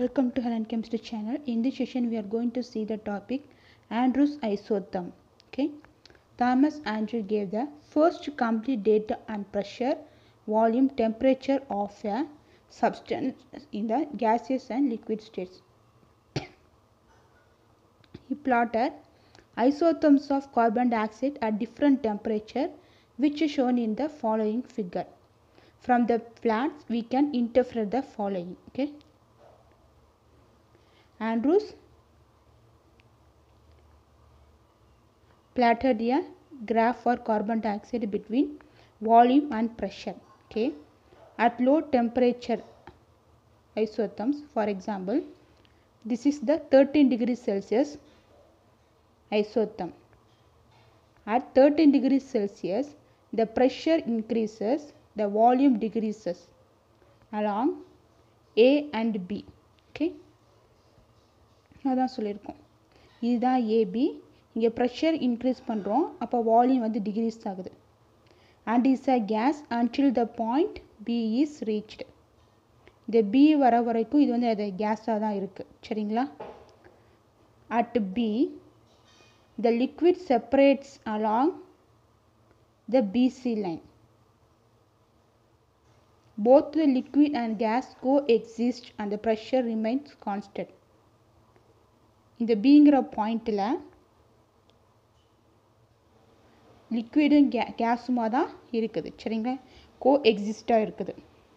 Welcome to Helen Chemistry channel. In this session, we are going to see the topic Andrews isotherm. Okay, Thomas Andrew gave the first complete data on pressure, volume, temperature of a substance in the gaseous and liquid states. he plotted isotherms of carbon dioxide at different temperature, which is shown in the following figure. From the plots, we can interpret the following. Okay. Andrews plotted a graph for carbon dioxide between volume and pressure. Okay. At low temperature isotherms, for example, this is the 13 degrees Celsius isotherm. At 13 degrees Celsius, the pressure increases, the volume decreases along A and B. Okay. அதான் சொல்லியிருக்கோம் இதுதான் AB இங்கே pressure increase பண்ணுறோம் அப்போ volume வந்து decrease ஆகுது and is a gas until the point B is reached இந்த B வர வரைக்கும் இது வந்து அது கேஸாக தான் இருக்குது சரிங்களா at B the liquid separates along the B C line both the liquid and gas coexist and the pressure remains constant இந்த பிங்கிற பாயிண்டில் லிக்விடும் கே கேஸுமாக தான் இருக்குது சரிங்களா கோ எக்ஸிஸ்டாக இருக்குது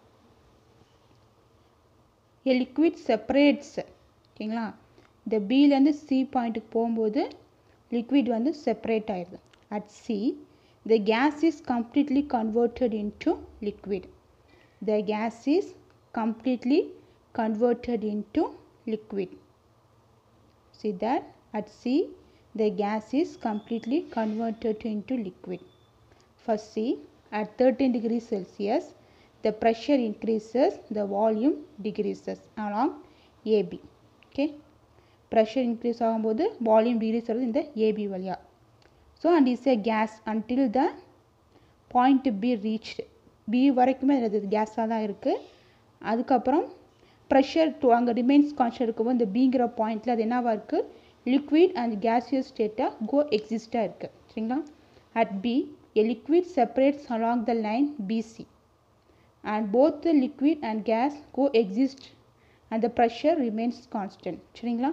ஏ லிக்விட் செப்பரேட்ஸ் ஓகேங்களா இந்த பிலேருந்து சி பாயிண்ட்டுக்கு போகும்போது லிக்விட் வந்து செப்பரேட் ஆயிடுது at C the gas is completely converted into liquid the gas is completely converted into liquid see that at C the gas is completely converted into liquid. For C at 13 degrees Celsius the pressure increases the volume decreases along AB. Okay. Pressure increase ஆகும்போது volume decrease ஆகுது இந்த AB வழியா. So and is a gas until the point B reached. B வரைக்குமே அது கேஸாக தான் இருக்குது அதுக்கப்புறம் ப்ரெஷர் டூ அங்கே ரிமைன்ஸ் கான்ஸ்டன்ட் இருக்கும்போது இந்த பிங்கிற பாயிண்டில் அது என்னவாக இருக்குது லிக்விட் அண்ட் கேசியஸ் ஸ்டேட்டாக கோ எக்ஸிஸ்டாக இருக்குது சரிங்களா at B a liquid separates along the line B C and both the liquid and gas coexist and the pressure remains constant சரிங்களா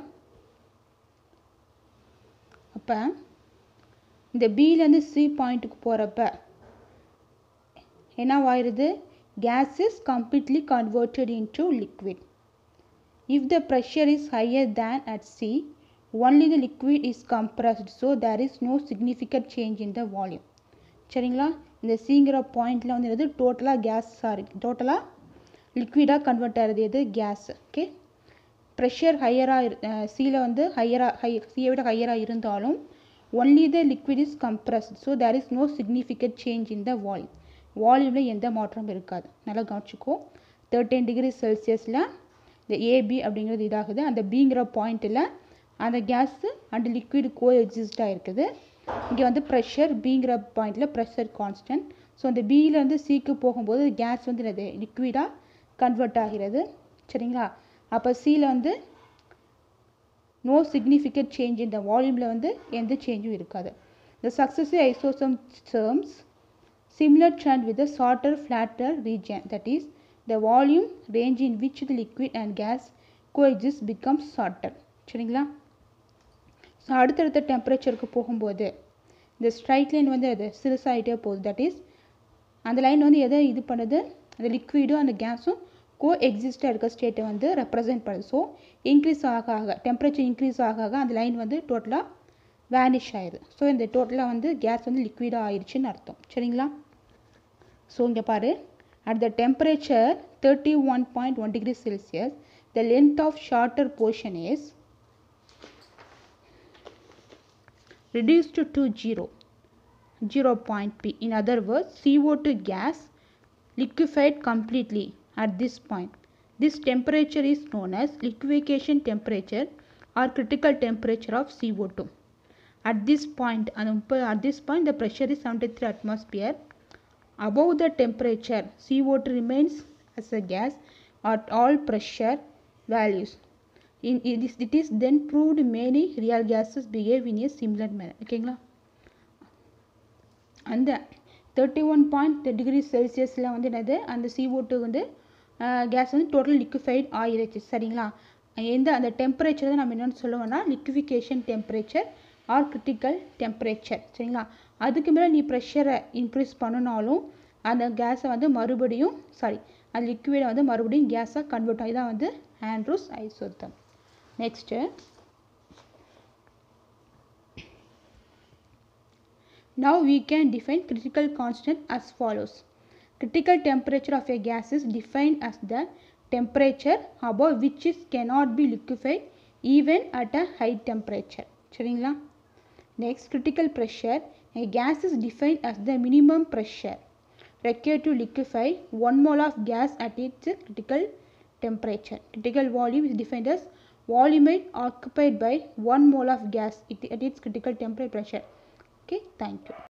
அப்போ இந்த பியிலேருந்து சி பாயிண்ட்டுக்கு போகிறப்ப என்னவாயிருது gas is completely converted into liquid. If the pressure is higher than at C, only the liquid is compressed so there is no significant change in the volume. சரிங்களா இந்த சிங்கிற பாயிண்டில் வந்து எது டோட்டலாக கேஸ் சாரி டோட்டலாக லிக்விடாக convert ஆகிறது எது case okay pressure ஹையராக சியில் வந்து ஹையராக ஹை சியை விட ஹையராக இருந்தாலும் only the liquid is compressed so there is no significant change in the volume வால்யூமில் எந்த மாற்றமும் இருக்காது நல்லா கவனிச்சிக்கோ தேர்ட்டீன் டிகிரி செல்சியஸில் இந்த ஏபி அப்படிங்கிறது இதாகுது அந்த பிங்கிற பாயிண்ட்டில் அந்த கேஸு அண்ட் லிக்விட் கோ எக்ஸிஸ்டாக இருக்குது இங்கே வந்து ப்ரெஷர் பிங்கிற பாயிண்டில் ப்ரெஷர் கான்ஸ்டன்ட் ஸோ அந்த பியிலேருந்து சிக்கு போகும்போது கேஸ் வந்து அது லிக்விடாக கன்வெர்ட் ஆகிறது சரிங்களா அப்போ சியில் வந்து நோ சிக்னிஃபிகண்ட் சேஞ்ச் இந்த வால்யூமில் வந்து எந்த சேஞ்சும் இருக்காது இந்த successive isotherms similar trend with the shorter flatter region that is the volume range in which the liquid and gas coexist becomes shorter சரிங்களா ஸோ அடுத்தடுத்த டெம்பரேச்சருக்கு போகும்போது இந்த ஸ்ட்ரைட் லைன் வந்து அது சிறுசாகிட்டே போகுது தட் இஸ் அந்த லைன் வந்து எதை இது பண்ணுது அந்த லிக்விடும் அந்த கேஸும் கோ எக்ஸிஸ்டாக இருக்க ஸ்டேட்டை வந்து ரெப்ரசென்ட் பண்ணுது ஸோ இன்க்ரீஸ் ஆக ஆக டெம்பரேச்சர் இன்க்ரீஸ் ஆக ஆக அந்த லைன் வந்து டோட்டலாக வேனிஷ் ஆயிடுது ஸோ இந்த டோட்டலாக வந்து கேஸ் வந்து லிக்விடாக ஆயிடுச்சுன்னு அர்த்தம் சரிங்களா ஸோ இங்கே பாரு at the temperature thirty one point one degree Celsius the length of shorter portion is reduced to 0 0 point p in other words co2 gas liquefied completely at this point this temperature is known as liquefaction temperature or critical temperature of co2 at this point at this point the pressure is 73 atmosphere above the temperature CO2 remains as a gas at all pressure values in it is, it is then proved many real gases behave in a similar manner ஓகேங்களா அந்த thirty one point degree செல்சியஸில் வந்து என்னது அந்த CO2 two வந்து case வந்து total liquefied ஆயிருச்சு சரிங்களா எந்த அந்த டெம்பரேச்சர் தான் நம்ம என்னென்னு சொல்லுவோம்னா liquefaction temperature or critical temperature சரிங்களா அதுக்கு மேலே நீ ப்ரெஷரை இன்க்ரீஸ் பண்ணினாலும் அந்த கேஸை வந்து மறுபடியும் சாரி அந்த லிக்விடை வந்து மறுபடியும் கேஸாக கன்வெர்ட் ஆகி தான் வந்து Andrews isotherm next Now we can define critical constant as follows. Critical temperature of a gas is defined as the temperature above which it cannot be liquefied even at a high temperature. சரிங்களா Next, critical pressure. A gas is defined as the minimum pressure required to liquefy 1 mole of gas at its critical temperature. Critical volume is defined as volume occupied by 1 mole of gas at its critical temperature pressure. Okay, thank you.